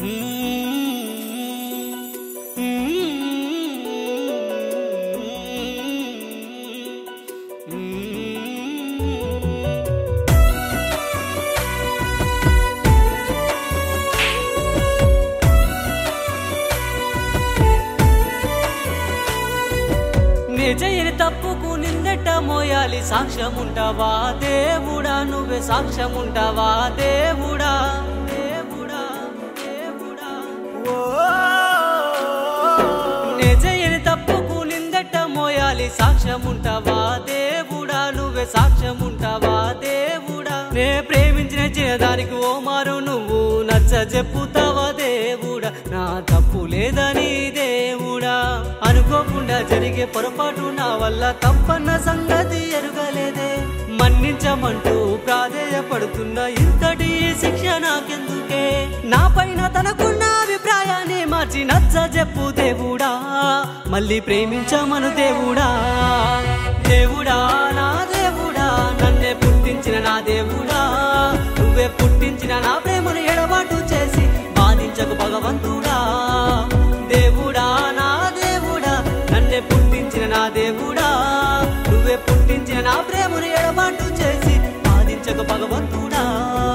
నిజయని తప్పుకు నిందట మోయాలి సాక్ష్యం ఉంటావా దేవుడా నువ్వే సాక్ష్యం ఉంటావా దేవుడా దేవుడా దేవుడా నిజయని తప్పుకు నిందట మోయాలి సాక్ష్యం ఉంటావా దేవుడా నువ్వే సాక్ష్యం ఉంటావా దేవుడా నే ప్రేమించిన చిన్నదానికి ఓ మారు నువ్వు నచ్చ చెప్పుతావా దేవుడా నా తప్పు లేదని దేవుడా అనుకోకుండా జరిగే పొరపాటు నా వల్ల తప్పన్న సంగతి ఎరుగలేదే మన్నించమంటూ ప్రాధేయపడుతున్న ఇంతటి శిక్ష నాకెందుకే నా పైన తనకున్న అభిప్రాయాన్ని మార్చి నచ్చ చెప్పు దేవుడా మళ్ళీ ప్రేమించమను దేవుడా దేవుడా నా దేవుడా నన్నే పుట్టించిన నా దేవుడా నువ్వే పుట్టించిన నా ప్రేమను ఎడబాటు చేసి బాధించకు భగవంతుడా దేవుడా నా దేవుడా నన్నే పుట్టించిన నా దేవుడా నువ్వే పుట్టించిన నా ప్రేమను ఎడబాటు చేసి బాధించకు భగవంతుడా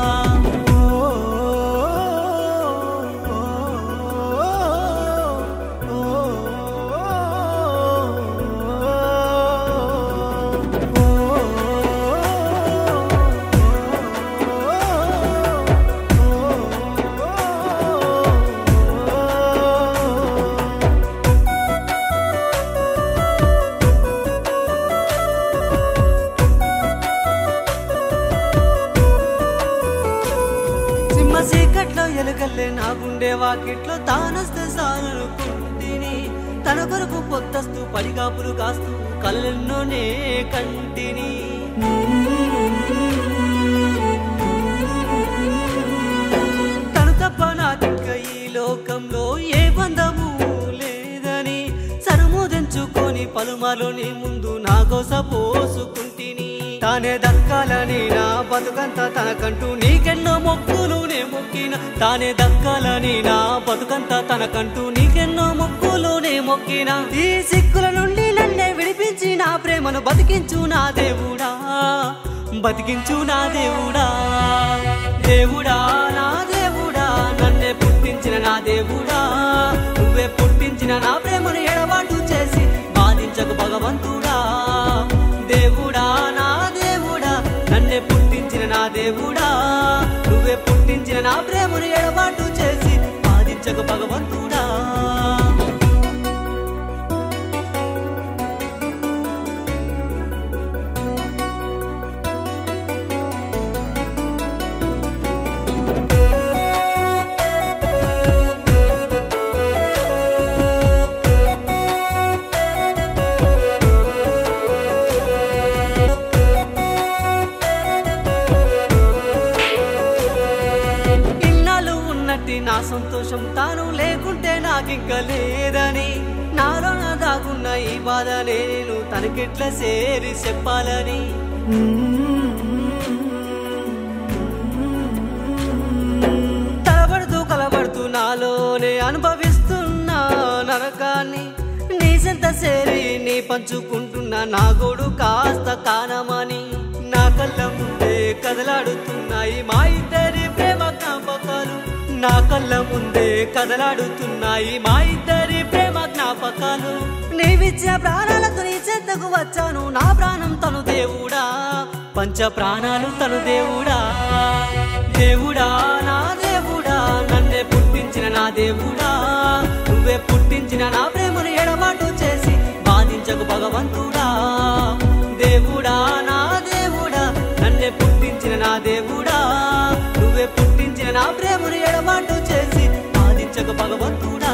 సింహ చీకట్లో ఎలుగల్లే నా గుండె వాకిట్లో తానొస్తే సాలనుకుంటిని తన కొరకు పొత్తస్తూ పడిగాపులు కాస్తూ కళ్ళెన్నోనే కంటిని తను తప్ప నాకింక ఈ లోకంలో ఏ బంధము లేదని సరుముదెంచుకొని పలుమాలోని ముందు నా కోస పోసుకుంటిని తానే దక్కాలని నా బతుకంతా తనకంటూ నీకెన్నో మొక్కులు నే మొక్కిన తానే దక్కాలని నా బతుకంతా తనకంటూ నీకెన్నో మొక్కులు నే మొక్కిన ఈ సిక్కుల నుండి నన్నే విడిపించి నా ప్రేమను బతికించు నా దేవుడా బతికించు నా దేవుడా దేవుడా నా దేవుడా నన్నే పుట్టించిన నా దేవుడా నువ్వే పుట్టించిన నా ప్రేమను ఎడబాటు చేసి బాధించకు భగవంతుడా దేవుడా నా దేవుడా నన్నే పుట్టించిన నా దేవుడా నువ్వే పుట్టించిన నా ప్రేమను ఎడబాటు చేసి బాధించకు భగవంతుడా ఇన్నాళ్ళు ఉన్నట్టి నా సంతోషం తాను లేకుంటే నాకింక లేదని నాలో నా దాగున్న ఈ బాధ నేను తనకిట్లా సేరి చెప్పాలని తలబడుతూ కలబడుతూ నాలోనే అనుభవిస్తున్నా నరకాన్ని నీ సెంత సేరి నీ పంచుకుంటున్నా నా గోడు కాస్త కానమని నా కళ్ళ ముందే కదలాడుతున్నాయి మా ఇద్దరి ప్రేమ జ్ఞాపకాలు నా కళ్ళ ముందే కదలాడుతున్నాయి మా ఇద్దరి ప్రేమ జ్ఞాపకాలు నీవిచ్చిన ప్రాణాలతో నీ చెంతకు వచ్చాను నా ప్రాణం తను దేవుడా పంచ ప్రాణాలు తను దేవుడా దేవుడా నా దేవుడా నన్నే పుట్టించిన నా దేవుడా నువ్వే పుట్టించిన నా ప్రేమను ఎడబాటు చేసి బాధించకు భగవంతుడా దేవుడా నా దేవుడా నన్నే పుట్టించిన నా దేవుడా నువ్వే పుట్టించిన నా ప్రేమను ఎడబాటు చేసి బాధించకు భగవంతుడా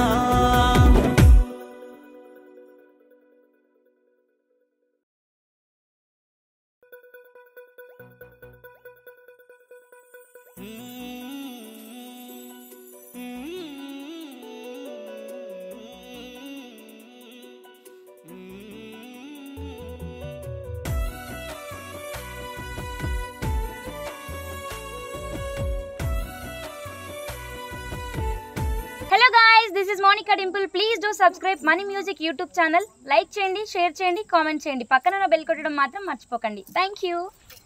ఇస్ Monika Dimple please do subscribe Money Music YouTube channel like చేయండి షేర్ చేయండి కామెంట్ చేయండి పక్కన ఉన్న బెల్ కొట్టడం మాత్రం మర్చిపోకండి థ్యాంక్ యూ